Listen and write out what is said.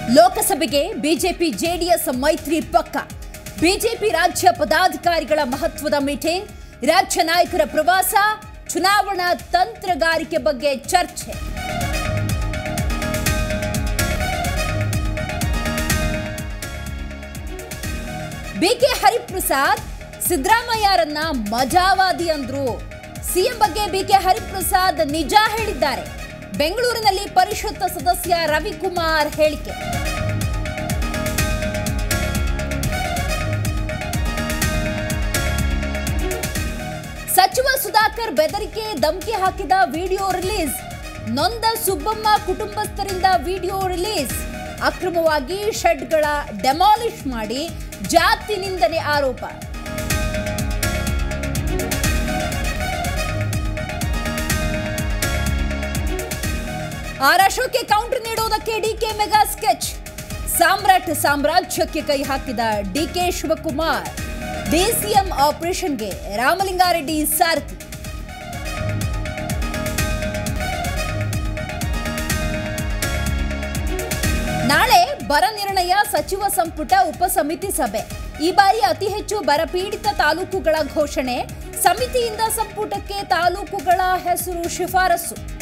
ಲೋಕಸಭೆಗೆ BJP JDS ಮೈತ್ರಿ ಪಕ್ಕ ಬಿಜೆಪಿ ರಾಜ್ಯ ಪದಾಧಿಕಾರಿಗಳ ಮಹತ್ವದ ಮೀಟಿಂಗ್ ರಾಜ್ಯ ನಾಯಕರ ಪ್ರವಾಸ ಚುನಾವಣಾ ತಂತ್ರಗಾರಿಕೆ ಬಗ್ಗೆ ಚರ್ಚೆ ಬಿಕೆ ಹರಿಪ್ರಸಾದ್ ಸಿದ್ದರಾಮಯ್ಯರನ್ನ ಮಜಾವಾದಿ ಅಂದ್ರು ಸಿಎಂ ಬಗ್ಗೆ ಬಿಕೆ ಹರಿಪ್ರಸಾದ್ ನಿಜ ಹೇಳಿದ್ದಾರೆ ಬೆಂಗಳೂರಿನಲ್ಲಿ ಪರಿಷತ್ ಸದಸ್ಯ ರವಿಕುಮಾರ್ ಹೇಳಿಕೆ ಸಚಿವ ಸುಧಾಕರ್ ಬೆದರಿಕೆ ಧಮಕಿ ಹಾಕಿದ ವಿಡಿಯೋ ರಿಲೀಸ್ ನೊಂದ ಸುಬ್ಬಮ್ಮ ಕುಟುಂಬಸ್ಥರಿಂದ ವಿಡಿಯೋ ರಿಲೀಸ್ ಅಕ್ರಮವಾಗಿ ಶೆಡ್ಗಳ ಡೆಮಾಲಿಷ್ ಮಾಡಿ ಜಾತಿ ನಿಂದನೆ ಆರೋಪ ಆರ್ ಅಶೋಕ್ಗೆ ಕೌಂಟರ್ ನೀಡುವುದಕ್ಕೆ ಡಿಕೆ ಮೆಗಾ ಸ್ಕೆಚ್ ಸಾಮ್ರಾಟ್ ಸಾಮ್ರಾಜ್ಯಕ್ಕೆ ಕೈ ಹಾಕಿದ ಡಿಕೆ ಶಿವಕುಮಾರ್ ಡಿಸಿಎಂ ಆಪರೇಷನ್ಗೆ ರಾಮಲಿಂಗಾರೆಡ್ಡಿ ಸಾರಥಿ ನಾಳೆ ಬರ ನಿರ್ಣಯ ಸಚಿವ ಸಂಪುಟ ಉಪಸಮಿತಿ ಸಭೆ ಈ ಬಾರಿ ಅತಿ ಹೆಚ್ಚು ಬರಪೀಡಿತ ತಾಲೂಕುಗಳ ಘೋಷಣೆ ಸಮಿತಿಯಿಂದ ಸಂಪುಟಕ್ಕೆ ತಾಲೂಕುಗಳ ಹೆಸರು ಶಿಫಾರಸು